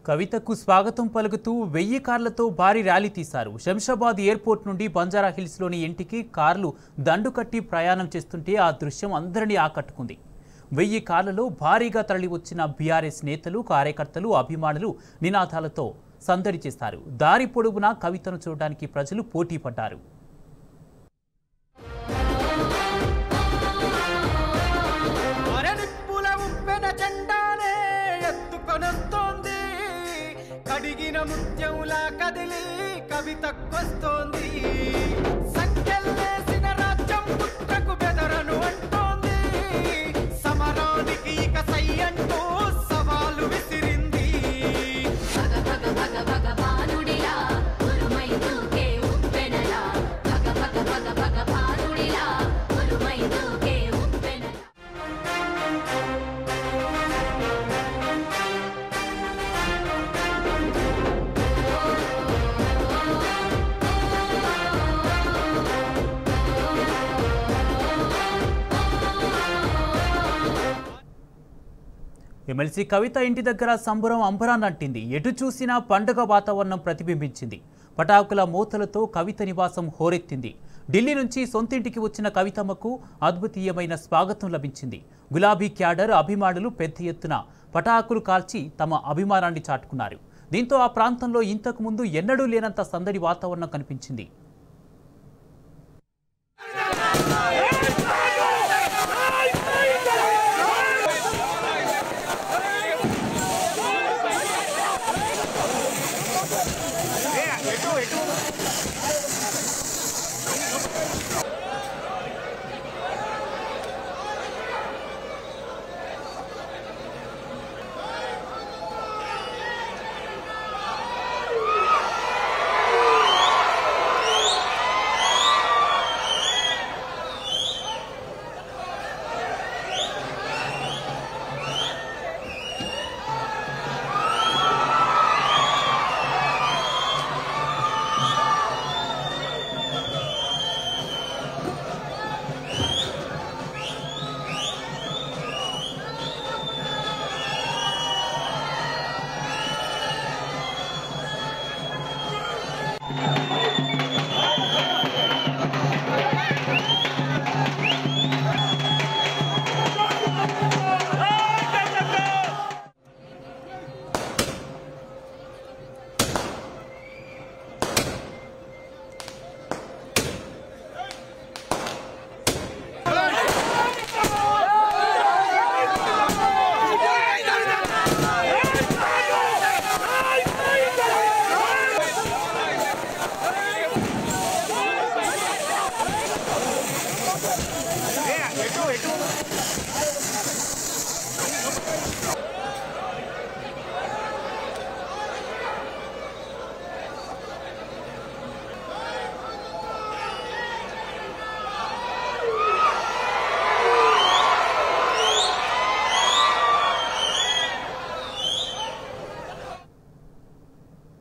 కవితకు స్వాగతం పలుకుతూ వెయ్యి కార్లతో భారీ ర్యాలీ తీశారు శంషాబాద్ ఎయిర్పోర్ట్ నుండి బంజారా హిల్స్లోని ఇంటికి కార్లు దండు కట్టి ప్రయాణం చేస్తుంటే ఆ దృశ్యం అందరినీ ఆకట్టుకుంది వెయ్యి కార్లలో భారీగా తరలి వచ్చిన బీఆర్ఎస్ నేతలు కార్యకర్తలు అభిమానులు నినాదాలతో సందడి చేశారు దారి పొడవునా కవితను చూడడానికి ప్రజలు పోటీ పడ్డారు అరనిప్పుల ఉప్పెన చెండానే ఎత్తుకొనొస్తోంది కడిగిన ముత్యంలా కదిలి కవితకొస్తోంది సంఖ్యల్లేసిన రాజ్యం పుట్టకు బెదరను అంటోంది సమరానికి ఇక సై అంటూ సవాలు విసిరింది భగ భగ భగ భగ భానుడిలా ఉరుమై దూకే ఉప్పెనలా భగ భగ భగ భగ భానుడిలా ఉరుమై దూకే ఉప్పెనలా ఎమ్మెల్సీ కవిత ఇంటి దగ్గర సంబరం అంబరాన్నంటింది ఎటు చూసినా పండుగ వాతావరణం ప్రతిబింబించింది పటాకుల మూతలతో కవిత నివాసం హోరెత్తింది ఢిల్లీ నుంచి సొంతింటికి వచ్చిన కవితమ్మకు అద్భుతీయమైన స్వాగతం లభించింది గులాబీ క్యాడర్ అభిమానులు పెద్ద ఎత్తున పటాకులు కాల్చి తమ అభిమానాన్ని చాటుకున్నారు దీంతో ఆ ప్రాంతంలో ఇంతకు ముందు ఎన్నడూ లేనంత సందడి వాతావరణం కనిపించింది